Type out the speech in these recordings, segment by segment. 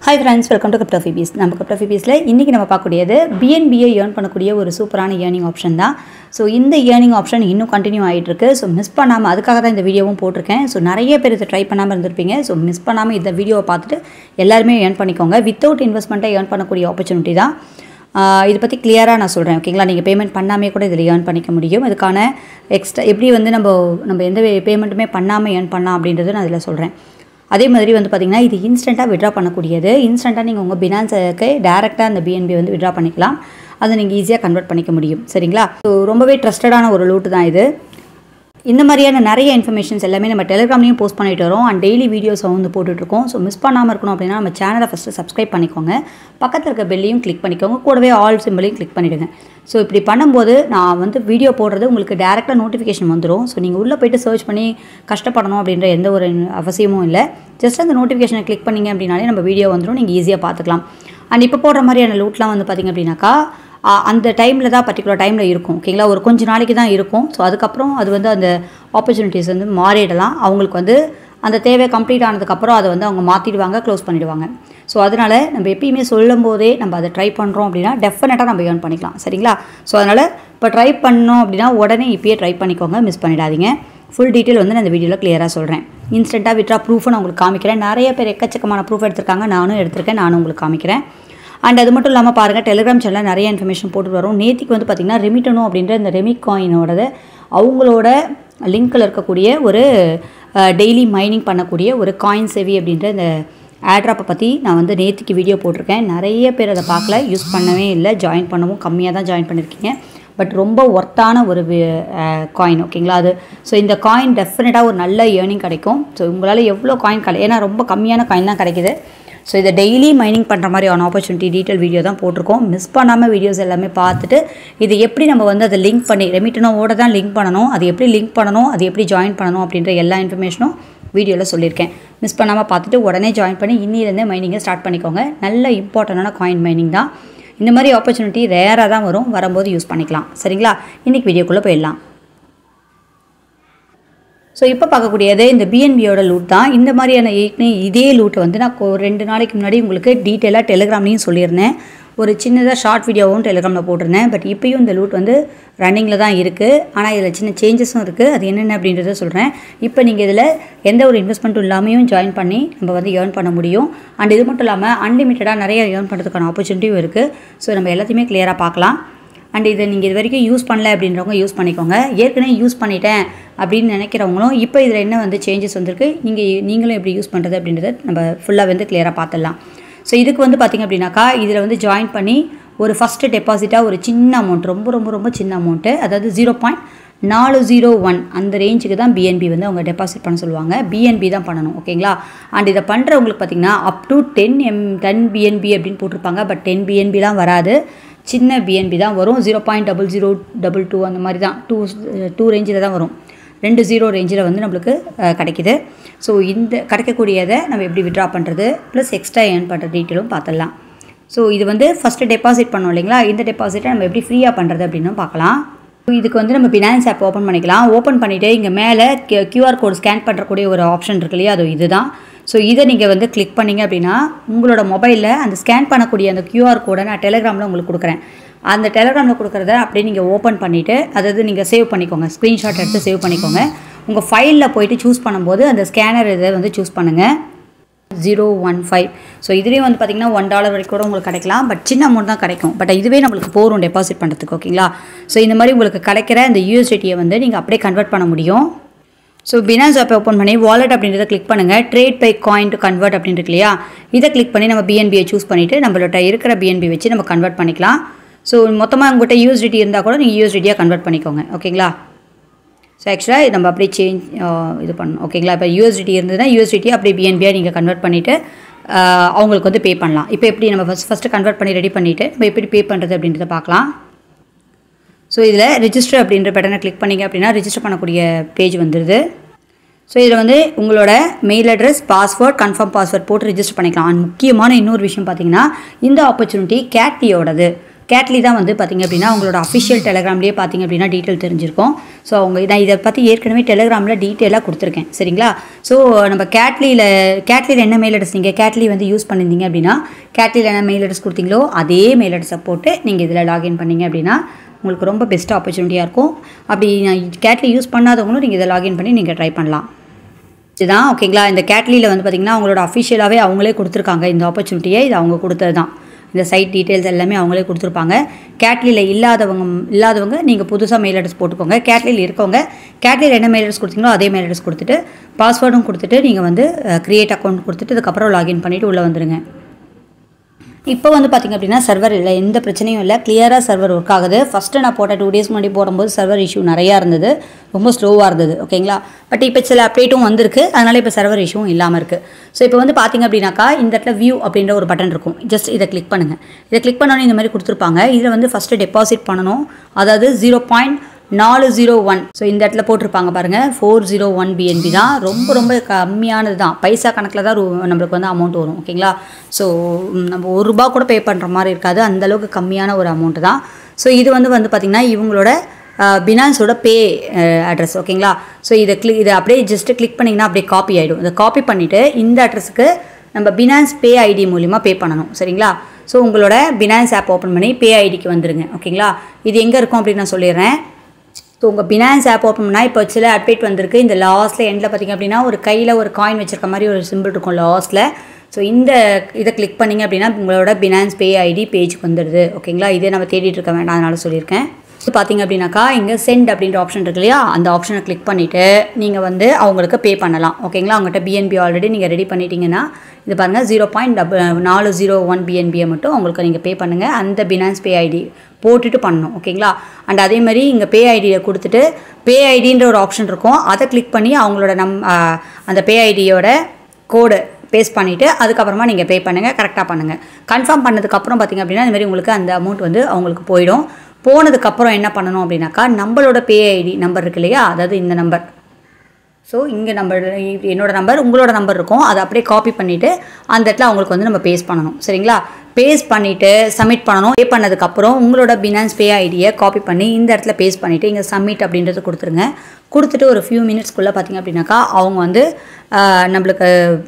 hi friends welcome to கப்டா ஃபிபிஸ் நம்ம கப்டா ஃபிபிஸில் இன்றைக்கி நம்ம பார்க்கக்கூடியது பிஎன்பியை ஏர்ன் பண்ணக்கூடிய ஒரு சூப்பரான ஏர்னிங் ஆப்ஷன் தான் ஸோ இந்த ஏர்னிங் ஆப்ஷன் இன்னும் கண்டினியூ ஆகிட்டு இருக்கு ஸோ மிஸ் பண்ணாமல் அதுக்காக தான் இந்த வீடியோவும் போட்டிருக்கேன் ஸோ நிறைய பேர் இதை ட்ரை பண்ணாமல் இருந்திருப்பீங்க ஸோ மிஸ் பண்ணாமல் இந்த வீடியோவை பார்த்துட்டு எல்லாருமே ஏர்ன் பண்ணிக்கோங்க வித்தவுட் இன்வெஸ்ட்மெண்ட்டை ஏர்ன் பண்ணக்கூடிய ஆப்பர்ச்சுனிட்டி தான் ஆஹ் இதை பற்றி கிளியராக நான் சொல்கிறேன் ஓகேங்களா நீங்கள் பேமெண்ட் பண்ணாமே கூட இதில் ஏர்ன் பண்ணிக்க முடியும் இதுக்கான எக்ஸ்ட்ரா எப்படி வந்து நம்ம நம்ம எந்த பேமெண்ட்டுமே பண்ணாமல் ஏர்ன் பண்ணலாம் அப்படின்றது நான் இதில் சொல்கிறேன் அதே மாதிரி வந்து பார்த்திங்கன்னா இது இன்ஸ்டண்ட்டாக விட்ரா பண்ணக்கூடியது இன்ஸ்டண்ட்டாக நீங்கள் உங்கள் பினான்ஸுக்கு டேரெக்டாக அந்த பிஎன்பி வந்து விட்ரா பண்ணிக்கலாம் அதை நீங்கள் ஈஸியாக கன்வெர்ட் பண்ணிக்க முடியும் சரிங்களா ஸோ ரொம்பவே ட்ரஸ்டடான ஒரு லூட்டு தான் இது இந்த மாதிரியான நிறைய இன்ஃபர்மேஷன்ஸ் எல்லாமே நம்ம டெலிகிராம்லையும் போஸ்ட் பண்ணிட்டு வரோம் அண்ட் டெய்லி வீடியோஸை வந்து போட்டுட்ருக்கோம் ஸோ மிஸ் பண்ணாமல் இருக்கணும் அப்படின்னா நம்ம சேனலை ஃபஸ்ட்டு சப்ஸ்கிரைப் பண்ணிக்கோங்க பக்கத்தில் இருக்க பெல்லையும் கிளிக் பண்ணிக்கோங்க கூடவே ஆல் சிம்பிளையும் கிளிக் பண்ணிவிடுங்க ஸோ இப்படி பண்ணும்போது நான் வந்து வீடியோ போடுறது உங்களுக்கு டேரெக்டாக நோட்டிஃபிகேஷன் வந்துடும் ஸோ நீங்கள் உள்ளே போயிட்டு சர்ச் பண்ணி கஷ்டப்படணும் அப்படின்ற எந்த ஒரு அவசியமும் இல்லை ஜஸ்ட் அந்த நோட்டிஃபிகேஷனை கிளிக் பண்ணிங்க அப்படின்னாலே நம்ம வீடியோ வந்துடும் நீங்கள் ஈஸியாக பார்த்துக்கலாம் அண்ட் இப்போ போடுற மாதிரியான லூட்லாம் வந்து பார்த்திங்க அப்படின்னாக்கா ஆ, அந்த டைமில் தான் பர்டிகுலர் டைமில் இருக்கும் ஓகேங்களா ஒரு கொஞ்ச நாளைக்கு தான் இருக்கும் ஸோ அதுக்கப்புறம் அது வந்து அந்த ஆப்பர்ச்சுனிட்டிஸ் வந்து மாறிடலாம் அவங்களுக்கு வந்து அந்த தேவை கம்ப்ளீட் ஆனதுக்கப்புறம் அதை வந்து அவங்க மாற்றிடுவாங்க க்ளோஸ் பண்ணிடுவாங்க ஸோ அதனால் நம்ம எப்பயுமே சொல்லும் போதே நம்ம அதை ட்ரை பண்ணுறோம் அப்படின்னா டெஃபினட்டாக நம்ம ஏர்ன் பண்ணிக்கலாம் சரிங்களா ஸோ அதனால் இப்போ ட்ரை பண்ணோம் அப்படின்னா உடனே இப்பயே ட்ரை பண்ணிக்கோங்க மிஸ் பண்ணிடாதீங்க ஃபுல் டீட்டெயில் வந்து நான் இந்த வீடியோவில் கிளியராக சொல்கிறேன் இன்ஸ்டண்ட்டாக விட்ரா ப்ரூஃபை நான் உங்களுக்கு காமிக்கிறேன் நிறைய பேர் எக்கச்சக்கமான ப்ரூஃப் எடுத்திருக்காங்க நானும் எடுத்திருக்கேன் நானும் உங்களுக்கு காமிக்கிறேன் அண்ட் அது மட்டும் இல்லாமல் பாருங்கள் டெலிகிராம் சேனலில் நிறைய இன்ஃபர்மேஷன் போட்டு வரும் நேத்திக்கு வந்து பார்த்திங்கன்னா ரெமிட்டனோ அப்படின்ற இந்த ரெமிட் காயினோட அவங்களோட லிங்க்கில் இருக்கக்கூடிய ஒரு டெய்லி மைனிங் பண்ணக்கூடிய ஒரு காயின் செவி அப்படின்ற இந்த ஆட்ராப்பை பற்றி நான் வந்து நேத்திக்கு வீடியோ போட்டிருக்கேன் நிறைய பேர் அதை பார்க்கல யூஸ் பண்ணவே இல்லை ஜாயின் பண்ணவும் கம்மியாக தான் ஜாயின் பண்ணியிருக்கீங்க பட் ரொம்ப ஒர்த்தான ஒரு காயின் ஓகேங்களா அது ஸோ இந்த காயின் டெஃபினட்டாக ஒரு நல்ல ஏர்னிங் கிடைக்கும் ஸோ உங்களால் எவ்வளோ காயின் கிடை ஏன்னா ரொம்ப கம்மியான காயின் தான் கிடைக்குது ஸோ இதை டெய்லி மைனிங் பண்ணுற மாதிரியான ஆப்பர்ச்சுனிட்டி டீட்டெயில் வீடியோ தான் போட்டிருக்கோம் மிஸ் பண்ணாமல் வீடியோஸ் எல்லாமே பார்த்துட்டு இது எப்படி நம்ம வந்து அதை லிங்க் பண்ணி ரெமிட்டனோட தான் லிங்க் பண்ணணும் அது எப்படி லிங்க் பண்ணணும் அது எப்படி ஜாயின் பண்ணணும் அப்படின்ற எல்லா இன்ஃபர்மேஷனும் வீடியோவில் சொல்லியிருக்கேன் மிஸ் பண்ணாமல் பார்த்துட்டு உடனே ஜாயின் பண்ணி இன்னிலேருந்தே மைனிங்கை ஸ்டார்ட் பண்ணிக்கோங்க நல்ல இம்பார்ட்டண்டான காயின் மைனிங் தான் இந்த மாதிரி ஆப்பர்ச்சுனிட்டி ரேராக தான் வரும் வரும்போது யூஸ் பண்ணிக்கலாம் சரிங்களா இன்றைக்கி வீடியோக்குள்ளே போயிடலாம் ஸோ இப்போ பார்க்கக்கூடியது இந்த பிஎன்பியோட லூட் தான் இந்த மாதிரியான ஏற்கனவே இதே லூட்டை வந்து நான் ஒரு ரெண்டு நாளைக்கு முன்னாடி உங்களுக்கு டீட்டெயிலாக டெலிகிராம்லேயும் சொல்லியிருந்தேன் ஒரு சின்னதாக ஷார்ட் வீடியோவும் டெலிகிராமில் போட்டிருந்தேன் பட் இப்போயும் இந்த லூட் வந்து ரன்னிங்கில் தான் இருக்குது ஆனால் இதில் சின்ன சேஞ்சஸும் இருக்குது அது என்னென்ன அப்படின்றத சொல்கிறேன் இப்போ நீங்கள் இதில் எந்த ஒரு இன்வெஸ்ட்மெண்ட்டும் இல்லாமையும் ஜாயின் பண்ணி நம்ம வந்து ஏர்ன் பண்ண முடியும் அண்ட் இது மட்டும் இல்லாமல் அன்லிமிட்டடாக நிறைய ஏர்ன் பண்ணுறதுக்கான ஆப்பர்ச்சுனிட்டியும் இருக்குது ஸோ நம்ம எல்லாத்தையுமே கிளியராக பார்க்கலாம் அண்ட் இதை நீங்கள் இது வரைக்கும் யூஸ் பண்ணல அப்படின்றவங்க யூஸ் பண்ணிக்கோங்க ஏற்கனவே யூஸ் பண்ணிட்டேன் அப்படின்னு நினைக்கிறவங்களும் இப்போ இதில் என்ன வந்து சேஞ்சஸ் வந்திருக்கு நீங்கள் நீங்களும் எப்படி யூஸ் பண்ணுறது அப்படின்றத நம்ம ஃபுல்லாக வந்து கிளியராக பார்த்துடலாம் ஸோ இதுக்கு வந்து பார்த்திங்க அப்படின்னாக்கா இதில் வந்து ஜாயின் பண்ணி ஒரு ஃபஸ்ட்டு டெபாசிட்டாக ஒரு சின்ன அமௌண்ட் ரொம்ப ரொம்ப ரொம்ப சின்ன அமௌண்ட்டு அதாவது ஜீரோ பாயிண்ட் நாலு ஜீரோ ஒன் அந்த ரேஞ்சுக்கு தான் பிஎன்பி வந்து அவங்க டெபாசிட் பண்ண சொல்லுவாங்க பிஎன்பி தான் பண்ணணும் ஓகேங்களா அண்ட் இதை பண்ணுறவங்களுக்கு பார்த்திங்கன்னா up to ten M ten BNB அப்படின்னு போட்டிருப்பாங்க பட் டென் பிஎன்பிலாம் வராது சின்ன பிஎன்பி தான் வரும் zero point double zero double two அந்த மாதிரி தான் டூ டூ ரேஞ்சில் தான் வரும் ரெண்டு ஜீரோ ரேஞ்சில் வந்து நம்மளுக்கு அஹ், கிடைக்குது ஸோ இந்த கிடைக்கக்கூடியதை நம்ம எப்படி விட்ரா பண்ணுறது ப்ளஸ் எக்ஸ்ட்ரா ஏர்ன் பண்ணுற டீட்டெயிலும் பார்த்துடலாம் ஸோ இது வந்து ஃபஸ்ட்டு டெபாசிட் பண்ணோம் இல்லைங்களா இந்த டெபாசிட்டை நம்ம எப்படி ஃப்ரீயாக பண்ணுறது அப்படின்னு பார்க்கலாம் இதுக்கு வந்து நம்ம பினான்ஸ் ஆப் ஓப்பன் பண்ணிக்கலாம் ஓப்பன் பண்ணிவிட்டு இங்கே மேலே கியூஆர் கோட் ஸ்கேன் பண்ணுறக்கூடிய ஒரு ஆப்ஷன் இருக்கு இல்லையா அது இதுதான் ஸோ இதை நீங்கள் வந்து கிளிக் பண்ணீங்க அப்படின்னா உங்களோட மொபைலில் அந்த ஸ்கேன் பண்ணக்கூடிய அந்த கியூஆர் கோடை நான் டெலிகிராமில் உங்களுக்கு கொடுக்குறேன் அந்த டெலிகிராமில் கொடுக்குறத அப்படியே நீங்கள் ஓப்பன் பண்ணிவிட்டு அதாவது நீங்கள் சேவ் பண்ணிக்கோங்க ஸ்க்ரீன்ஷாட் எடுத்து சேவ் பண்ணிக்கோங்க உங்கள் ஃபைலில் போயிட்டு சூஸ் பண்ணும்போது அந்த ஸ்கேனர் இதை வந்து சூஸ் பண்ணுங்கள் ஜீரோ ஒன் ஃபைவ் ஸோ இதுலேயும் வந்து பார்த்திங்கன்னா ஒன் டாலர் வரைக்கும் கூட உங்களுக்கு கிடைக்கலாம் பட் சின்ன அமௌண்ட் தான் கிடைக்கும் பட் இதுவே நம்மளுக்கு போகும் டெபாசிட் பண்ணுறதுக்கு ஓகேங்களா ஸோ இந்த மாதிரி உங்களுக்கு கிடைக்கிற இந்த யூஎஸ்டியை வந்து நீங்கள் அப்படியே கன்வெர்ட் பண்ண முடியும் ஸோ பினான்ஸ் ஆப்பை ஓப்பன் பண்ணி வாலெட் அப்படின்றத கிளிக் பண்ணுங்கள் trade buy coin to convert அப்படின்னு இருக்கு இல்லையா இதை கிளிக் பண்ணி நம்ம பிஎன்பியை சூஸ் பண்ணிவிட்டு நம்மளோட இருக்கிற பிஎன்பி வச்சு நம்ம கன்வெர்ட் பண்ணிக்கலாம் ஸோ மொத்தமாக உங்கள்கிட்ட யூஎஸ்டிடி இருந்தால் கூட நீங்கள் யூஎஸ்டிடியாக கன்வெர்ட் பண்ணிக்கோங்க ஓகேங்களா ஸோ ஆக்சுவலாக நம்ம அப்படியே சேஞ்ச் இது பண்ணணும் ஓகேங்களா இப்போ யூஎஸ்டிடி இருந்ததுன்னா யூஎஸ்டிடி அப்படியே பிஎன்பியாக நீங்கள் கன்வெர்ட் பண்ணிவிட்டு அவங்களுக்கு வந்து பே பண்ணலாம் இப்போ எப்படி நம்ம ஃபஸ்ட் ஃபஸ்ட்டு கன்வெர்ட் பண்ணி ரெடி பண்ணிவிட்டு நம்ம எப்படி பே பண்ணுறது அப்படின்றத பார்க்கலாம் ஸோ இதில் ரிஜிஸ்டர் அப்படின்ற பட்டனை கிளிக் பண்ணிங்க அப்படின்னா ரிஜிஸ்டர் பண்ணக்கூடிய பேஜ் வந்துடுது ஸோ இதில் வந்து உங்களோட mail address password confirm password போட்டு ரிஜிஸ்டர் பண்ணிக்கலாம் அண்ட் முக்கியமான இன்னொரு விஷயம் பார்த்தீங்கன்னா இந்த ஆப்பர்ச்சுனிட்டி கேட்லியோடது கேட்லி தான் வந்து பார்த்தீங்க அப்படின்னா உங்களோட அஃபிஷியல் டெலிகிராம்லேயே பார்த்தீங்க அப்படின்னா டீட்டெயில் தெரிஞ்சிருக்கும் ஸோ அவங்க நான் இதை பற்றி ஏற்கனவே டெலிகிராமில் டீட்டெயிலாக கொடுத்துருக்கேன் சரிங்களா ஸோ நம்ம கேட்லியில் கேட்லியில் என்ன மெயில் அட்ரஸ் நீங்கள் கேட்லி வந்து யூஸ் பண்ணியிருந்தீங்க அப்படின்னா கேட்லியில் என்ன மெயில் அட்ரஸ் கொடுத்தீங்களோ அதே மெயில் அட்ரஸை போட்டு நீங்கள் இதில் லாகின் பண்ணீங்க அப்படின்னா உங்களுக்கு ரொம்ப பெஸ்ட் ஆப்பர்ச்சுனிட்டியாக இருக்கும் அப்படி கேட்லி யூஸ் பண்ணாதவங்களும் நீங்கள் இதை லாகின் பண்ணி நீங்கள் ட்ரை பண்ணலாம் இதுதான் ஓகேங்களா இந்த கேட்லியில் வந்து பார்த்திங்கன்னா அவங்களோட அஃபிஷியலாகவே அவங்களே கொடுத்துருக்காங்க இந்த ஆப்பர்ச்சுனிட்டியை இது அவங்க கொடுத்தது தான் இந்த சைட் டீட்டெயில்ஸ் எல்லாமே அவங்களே கொடுத்துருப்பாங்க கேட்லியில் இல்லாதவங்க இல்லாதவங்க நீங்கள் புதுசாக மெயில் அட்ரஸ் போட்டுக்கோங்க கேட்லியில் இருக்கவங்க கேட்லியில் என்ன மெயில் அட்ரஸ் கொடுத்தீங்களோ அதே மெயில் அட்ரஸ் கொடுத்துட்டு பாஸ்வேர்டும் கொடுத்துட்டு நீங்கள் வந்து க்ரியேட் அக்கௌண்ட் கொடுத்துட்டு அதுக்கப்புறம் லாகின் பண்ணிவிட்டு உள்ளே வந்துடுங்க இப்போ வந்து பார்த்திங்க அப்படின்னா சர்வர் இல்லை எந்த பிரச்சனையும் இல்லை கிளியராக சர்வர் ஒர்க் ஆகுது ஃபஸ்ட்டு நான் போட்ட டூ டேஸ் முன்னாடி போடும்போது சர்வர் இஷ்யூ நிறையா இருந்தது ரொம்ப ஸ்லோவாக இருந்தது ஓகேங்களா பட் இப்போ சில அப்டேட்டும் வந்திருக்கு அதனால் இப்போ சர்வர் இஷ்யூவும் இல்லாமல் இருக்குது ஸோ இப்போ வந்து பார்த்திங்க அப்படின்னாக்கா இந்த இடத்துல வியூ அப்படின்ற ஒரு பட்டன் இருக்கும் ஜஸ்ட் இதை கிளிக் பண்ணுங்கள் இதை கிளிக் பண்ணோன்னே இந்த மாதிரி கொடுத்துருப்பாங்க இதில் வந்து ஃபஸ்ட்டு டெபாசிட் பண்ணணும் அதாவது ஜீரோ பாயிண்ட் நாலு ஜீரோ ஒன் ஸோ இந்த இடத்துல போட்டிருப்பாங்க பாருங்கள் ஃபோர் ஜீரோ ஒன் பிஎன்பி தான் ரொம்ப ரொம்ப கம்மியானது தான் பைசா கணக்கில் தான் ரூ- நம்மளுக்கு வந்து அமௌண்ட் வரும் ஓகேங்களா ஸோ நம்ம ஒரு ரூபா கூட பே பண்ணுற மாதிரி இருக்காது அந்த அளவுக்கு கம்மியான ஒரு அமௌண்ட்டு தான் ஸோ இது வந்து வந்து பார்த்திங்கன்னா இவங்களோட பினான்ஸோட பே அட்ரஸ் ஓகேங்களா ஸோ இதை கிளிக் இதை அப்படியே ஜஸ்ட்டு கிளிக் பண்ணிங்கன்னா அப்படியே காப்பி ஆகிடும் இதை காப்பி பண்ணிவிட்டு இந்த அட்ரஸுக்கு நம்ம பினான்ஸ் பே ஐடி மூலிமா பே பண்ணணும் சரிங்களா ஸோ உங்களோட பினான்ஸ் ஆப் ஓப்பன் பண்ணி பே ஐடிக்கு வந்துருங்க ஓகேங்களா இது எங்கே இருக்கும் அப்படின்னு நான் சொல்லிடுறேன் ஸோ உங்கள் பினான்ஸ் ஆப் ஓப்பன் பண்ணால் இப்போ சில அப்டேட் வந்திருக்கு இந்த லாஸ்ட்டில் எண்டில் பார்த்தீங்க அப்படின்னா ஒரு கையில் ஒரு காயின் வச்சிருக்க மாதிரி ஒரு சிம்பிள் இருக்கும் லாஸ்ட்டில் ஸோ இந்த இதை கிளிக் பண்ணிங்க அப்படின்னா உங்களோட பினான்ஸ் பே ஐடி பேஜுக்கு வந்துடுது ஓகேங்களா இதே நம்ம தேடிட்டு இருக்க வேண்டாம் அதனால சொல்லியிருக்கேன் இது பார்த்தீங்க அப்படின்னாக்கா இங்கே சென்ட் அப்படின்ற ஆப்ஷன் இருக்கு இல்லையா அந்த ஆப்ஷனை கிளிக் பண்ணிவிட்டு நீங்கள் வந்து அவங்களுக்கு பே பண்ணலாம் ஓகேங்களா அவங்ககிட்ட பிஎன்பி ஆல்ரெடி நீங்கள் ரெடி பண்ணிட்டீங்கன்னா இது பாருங்கள் ஜீரோ பாயிண்ட் டபுள் நாலு ஜீரோ ஒன் பிஎன்பியை மட்டும் அவங்களுக்கு நீங்கள் பே பண்ணுங்கள் அந்த பினான்ஸ் பே ஐடி போட்டுட்டு பண்ணணும் ஓகேங்களா அண்ட் அதே மாதிரி இங்கே பே ஐடியை கொடுத்துட்டு பே ஐடின்ற ஒரு ஆப்ஷன் இருக்கும் அதை கிளிக் பண்ணி அவங்களோட நம் ஆ, அந்த பே ஐடியோட கோடு பேஸ்ட் பண்ணிவிட்டு அதுக்கப்புறமா நீங்கள் பே பண்ணுங்கள் கரெக்டாக பண்ணுங்கள் கன்ஃபார்ம் பண்ணதுக்கப்புறம் பார்த்தீங்க அப்படின்னா இந்த மாதிரி உங்களுக்கு அந்த அமௌண்ட் வந்து அவங்களுக்கு போயிடும் போனதுக்கப்புறம் என்ன பண்ணணும் அப்படின்னாக்கா நம்மளோட பே ஐடி நம்பர் இருக்கு இல்லையா அதாவது இந்த நம்பர் ஸோ இங்கே நம்பர் என்னோட நம்பர் உங்களோட நம்பர் இருக்கும் அதை அப்படியே காப்பி பண்ணிவிட்டு அந்த இடத்துல அவங்களுக்கு வந்து நம்ம பேஸ்ட் பண்ணணும் சரிங்களா பேஸ்ட் பண்ணிவிட்டு சப்மிட் பண்ணணும் பே பண்ணதுக்கப்புறம் உங்களோட பினான்ஸ் பே ஐடியை காப்பி பண்ணி இந்த இடத்துல பேஸ்ட் பண்ணிவிட்டு இங்கே சப்மிட் அப்படின்றது கொடுத்துருங்க கொடுத்துட்டு ஒரு ஃபியூ மினிட்ஸ்க்குள்ளே பார்த்தீங்க அப்படின்னாக்கா அவங்க வந்து ஆஹ், நம்மளுக்கு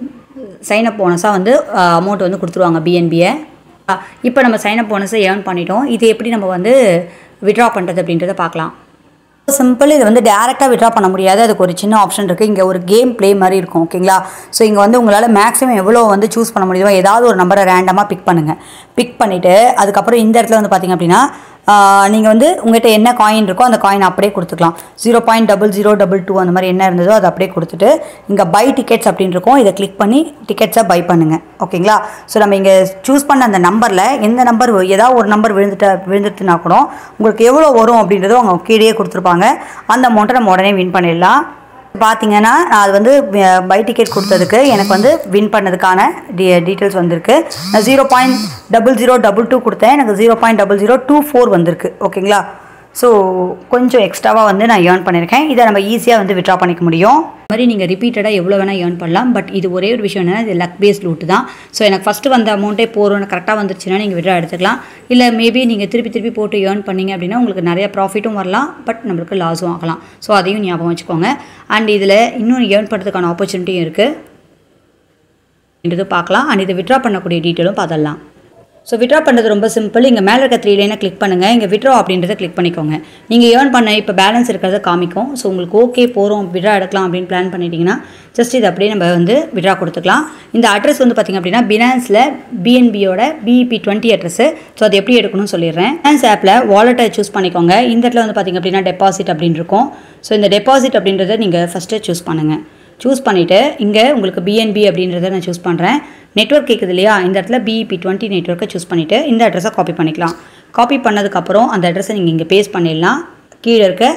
சைன் அப் போனஸாக வந்து அமௌண்ட் வந்து கொடுத்துருவாங்க பிஎன்பியை இப்போ நம்ம சைன் அப் போனஸை ஏர்ன் பண்ணிட்டோம் இது எப்படி நம்ம வந்து விட்ரா பண்ணுறது அப்படின்றத பார்க்கலாம் சிம்பிள் இது வந்து டேரெக்டாக விட்ரா பண்ண முடியாது அதுக்கு ஒரு சின்ன ஆப்ஷன் இருக்குது இங்கே ஒரு கேம் ப்ளே மாதிரி இருக்கும் ஓகேங்களா ஸோ இங்கே வந்து உங்களால் மேக்ஸிமம் எவ்வளோ வந்து சூஸ் பண்ண முடியுமோ ஏதாவது ஒரு நம்பரை ரேண்டமாக பிக் பண்ணுங்கள் பிக் பண்ணிவிட்டு அதுக்கப்புறம் இந்த இடத்துல வந்து பார்த்தீங்க அப்படின்னா நீங்கள் வந்து உங்கள்கிட்ட என்ன காயின் இருக்கோ அந்த காயின் அப்படியே கொடுத்துக்கலாம் zero point double zero double two அந்த மாதிரி என்ன இருந்ததோ அதை அப்படியே கொடுத்துட்டு இங்கே பை டிக்கெட்ஸ் அப்படின்னு இருக்கும் இதை கிளிக் பண்ணி டிக்கெட்ஸை பை பண்ணுங்கள் ஓகேங்களா ஸோ நம்ம இங்கே சூஸ் பண்ண அந்த நம்பரில் எந்த நம்பர் ஏதாவது ஒரு நம்பர் விழுந்துட்ட விழுந்துட்டுனா கூட உங்களுக்கு எவ்வளோ வரும் அப்படின்றதும் அவங்க கீழே கொடுத்துருப்பாங்க அந்த அமௌண்ட்டை நம்ம உடனே வின் பண்ணிடலாம் பார்த்தீங்கன்னா நான் அது வந்து பை டிக்கெட் கொடுத்ததுக்கு எனக்கு வந்து வின் பண்ணதுக்கான டீ டீட்டெயில்ஸ் வந்திருக்கு நான் zero point double zero double two கொடுத்தேன் எனக்கு zero point double zero two four வந்திருக்கு ஓகேங்களா ஸோ கொஞ்சம் எக்ஸ்ட்ராவாக வந்து நான் ஏர்ன் பண்ணியிருக்கேன் இதை நம்ம ஈஸியாக வந்து விட்ரா பண்ணிக்க முடியும் இந்த மாதிரி நீங்கள் ரிப்பீட்டடாக எவ்வளோ வேணால் ஏர்ன் பண்ணலாம் பட் இது ஒரே ஒரு விஷயம் என்னன்னா இது லக் பேஸ்ட் லூட்டு தான் ஸோ எனக்கு ஃபஸ்ட்டு வந்த அமௌண்ட்டே போகிறோன்னு கரெக்டாக வந்துருச்சுன்னா நீங்கள் விட்ரா எடுத்துக்கலாம் இல்லை மேபி நீங்கள் திருப்பி திருப்பி போட்டு ஏர்ன் பண்ணீங்க அப்படின்னா உங்களுக்கு நிறைய ப்ராஃபிட்டும் வரலாம் பட் நம்மளுக்கு லாஸும் ஆகலாம் ஸோ அதையும் ஞாபகம் வச்சுக்கோங்க அண்ட் இதில் இன்னும் ஏர்ன் பண்ணுறதுக்கான ஆப்பர்ச்சுனிட்டியும் இருக்குது அப்படின்றது பார்க்கலாம் அண்ட் இதை விட்ரா பண்ணக்கூடிய டீட்டெயிலும் பார்த்துடலாம் ஸோ விட்ரா பண்ணுறது ரொம்ப சிம்பிள் இங்கே மேலே இருக்க த்ரீ லைனை கிளிக் பண்ணுங்கள் இங்கே விட்ரா அப்படின்றத கிளிக் பண்ணிக்கோங்க நீங்கள் ஏர்ன் பண்ண இப்போ பேலன்ஸ் இருக்கிறத காமிக்கும் ஸோ உங்களுக்கு ஓகே போகிறோம் விட்ரா எடுக்கலாம் அப்படின்னு பிளான் பண்ணிட்டீங்கன்னா ஜஸ்ட் இது அப்படியே நம்ம வந்து விட்ரா கொடுத்துக்கலாம் இந்த அட்ரஸ் வந்து பார்த்திங்க அப்படின்னா பினான்ஸில் பிஎன்பியோட பிஇபி டுவெண்ட்டி அட்ரஸு ஸோ அது எப்படி எடுக்கணும்னு சொல்லிடுறேன் பினான்ஸ் ஆப்பில் வாலெட்டை சூஸ் பண்ணிக்கோங்க இந்த இடத்துல வந்து பார்த்திங்க அப்படின்னா டெபாசிட் அப்படின்னு இருக்கும் ஸோ இந்த டெபாசிட் அப்படின்றத நீங்கள் ஃபஸ்ட்டு சூஸ் பண்ணுங்கள் சூஸ் பண்ணிவிட்டு இங்கே உங்களுக்கு பிஎன்பி அப்படின்றத நான் சூஸ் பண்ணுறேன் நெட்வொர்க் கேட்குது இல்லையா இந்த இடத்துல பிஇபி டுவெண்ட்டி நெட்ஒர்க்கை சூஸ் பண்ணிவிட்டு இந்த அட்ரஸை காப்பி பண்ணிக்கலாம் காப்பி பண்ணதுக்கப்புறம் அந்த அட்ரஸை நீங்கள் இங்கே பேஸ்ட் பண்ணிடலாம் கீழே இருக்க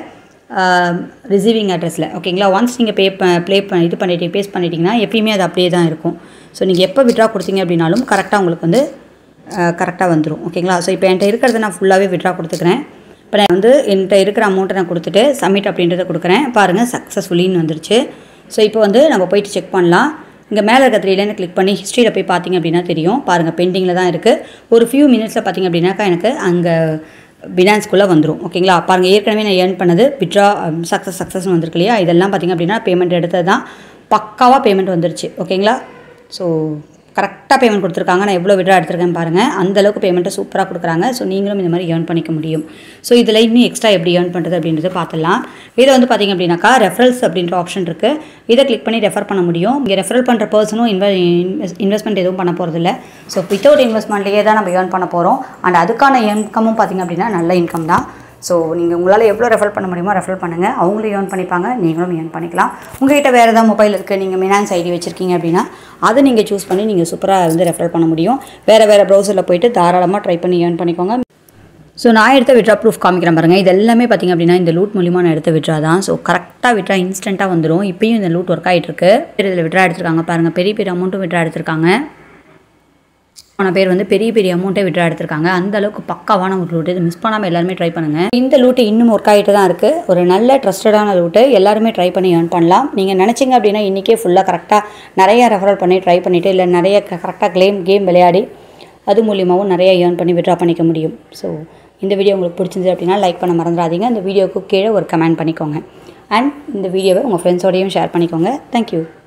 ரிசீவிங் அட்ரஸில் ஓகேங்களா ஒன்ஸ் நீங்கள் பே ப்ளே பண்ண இது பண்ணிட்டு பேஸ்ட் பண்ணிட்டீங்கன்னா எப்பயுமே அது அப்படியே தான் இருக்கும் ஸோ நீங்கள் எப்போ விட்ரா கொடுத்தீங்க அப்படின்னாலும் கரெக்டாக உங்களுக்கு வந்து கரெக்டாக வந்துடும் ஓகேங்களா ஸோ இப்போ என்கிட்ட இருக்கிறத நான் ஃபுல்லாகவே விட்ரா கொடுத்துக்கிறேன் இப்போ நான் வந்து என்கிட்ட இருக்கிற அமௌண்ட்டை நான் கொடுத்துட்டு சப்மிட் அப்படின்றத கொடுக்குறேன் பாருங்கள் சக்ஸஸ்ஃபுல்லின்னு வந்துருச்சு ஸோ இப்போ வந்து நம்ம போயிட்டு செக் பண்ணலாம் இங்கே மேலே இருக்க த்ரீ லைனை கிளிக் பண்ணி ஹிஸ்ட்ரியில் போய் பார்த்தீங்க அப்படின்னா தெரியும் பாருங்கள் பெண்டிங்கில் தான் இருக்குது ஒரு ஃபியூ மினிட்ஸில் பார்த்தீங்க அப்படின்னாக்கா எனக்கு அங்கே பினான்ஸ்குள்ளே வந்துடும் ஓகேங்களா பாருங்கள் ஏற்கனவே நான் ஏர்ன் பண்ணது விட்ரா சக்ஸஸ் சக்ஸஸ்னு வந்திருக்கு இல்லையா இதெல்லாம் பார்த்திங்க அப்படின்னா பேமெண்ட் எடுத்தது தான் பக்காவாக பேமெண்ட் வந்துருச்சு ஓகேங்களா ஸோ கரெக்டாக பேமெண்ட் கொடுத்துருக்காங்க நான் எவ்வளோ விட்ரா எடுத்திருக்கேன் பாருங்கள் அந்தளவுக்கு பேமெண்ட்டை சூப்பராக கொடுக்குறாங்க ஸோ நீங்களும் இந்த மாதிரி ஏர்ன் பண்ணிக்க முடியும் ஸோ இதில் இன்னும் எக்ஸ்ட்ரா எப்படி ஏர்ன் பண்ணுறது அப்படின்றத பார்த்துலாம் இதில் வந்து பார்த்திங்க அப்படின்னாக்கா ரெஃபரல்ஸ் அப்படின்ற ஆப்ஷன் இருக்குது இதை கிளிக் பண்ணி ரெஃபர் பண்ண முடியும் இங்கே ரெஃபரல் பண்ணுற பர்சனும் இன்வெ இன்வெஸ்ட்மெண்ட் எதுவும் பண்ண போகிறதில்ல ஸோ வித்தவுட் இன்வெஸ்ட்மெண்ட்லேயே தான் நம்ம ஏர்ன் பண்ண போகிறோம் அண்ட் அதுக்கான இன்கமும் பார்த்திங்க அப்படின்னா நல்ல இன்கம் தான் ஸோ நீங்கள் உங்களால் எவ்வளோ ரெஃபர் பண்ண முடியுமோ ரெஃபர் பண்ணுங்கள் அவங்களும் ஏர்ன் பண்ணிப்பாங்க நீங்களும் ஏர்ன் பண்ணிக்கலாம் உங்கள்கிட்ட வேறு ஏதாவது மொபைல் இருக்குது நீங்கள் மினான்ஸ் ஐடி வச்சுருக்கீங்க அப்படின்னா அதை நீங்கள் சூஸ் பண்ணி நீங்கள் சூப்பராக வந்து ரெஃபர் பண்ண முடியும் வேறு வேறு ப்ரௌசரில் போயிட்டு தாராளமாக ட்ரை பண்ணி ஏர்ன் பண்ணிக்கோங்க ஸோ நான் எடுத்த விட்ரா ப்ரூஃப் காமிக்கிறேன் பாருங்கள் இது எல்லாமே பார்த்திங்க அப்படின்னா இந்த லூட் மூலிமா நான் எடுத்த விட்ரா தான் ஸோ கரெக்டாக விட்ரா இன்ஸ்டண்ட்டாக வந்துடும் இப்பயும் இந்த லூட் ஒர்க் ஆகிட்டு இருக்கு இதில் விட்ரா எடுத்திருக்காங்க பாருங்கள் பெரிய பெரிய அமௌண்ட்டும் விட்ரா எடுத்திருக்காங்க ஆன பேர் வந்து பெரிய பெரிய அமௌண்ட்டை விட்ரா எடுத்திருக்காங்க அந்த அளவுக்கு பக்காவான ஒரு லூட் இது மிஸ் பண்ணாமல் எல்லாருமே ட்ரை பண்ணுங்கள் இந்த லூட்டு இன்னும் ஒர்க் ஆகிட்டு தான் இருக்குது ஒரு நல்ல ட்ரஸ்டடான லூட்டு எல்லாருமே ட்ரை பண்ணி ஏர்ன் பண்ணலாம் நீங்கள் நினச்சிங்க அப்படின்னா இன்றைக்கே ஃபுல்லாக கரெக்டாக நிறைய ரெஃபரல் பண்ணி ட்ரை பண்ணிவிட்டு இல்லை நிறைய கரெக்டாக கேம் கேம் விளையாடி அது மூலியமாகவும் நிறைய ஏர்ன் பண்ணி விட்ரா பண்ணிக்க முடியும் ஸோ இந்த வீடியோ உங்களுக்கு பிடிச்சிருந்தது அப்படின்னா லைக் பண்ண மறந்துடாதீங்க இந்த வீடியோவுக்கு கீழே ஒரு கமெண்ட் பண்ணிக்கோங்க அண்ட் இந்த வீடியோவை உங்கள் ஃப்ரெண்ட்ஸோடையும் ஷேர் பண்ணிக்கோங்க தேங்க்யூ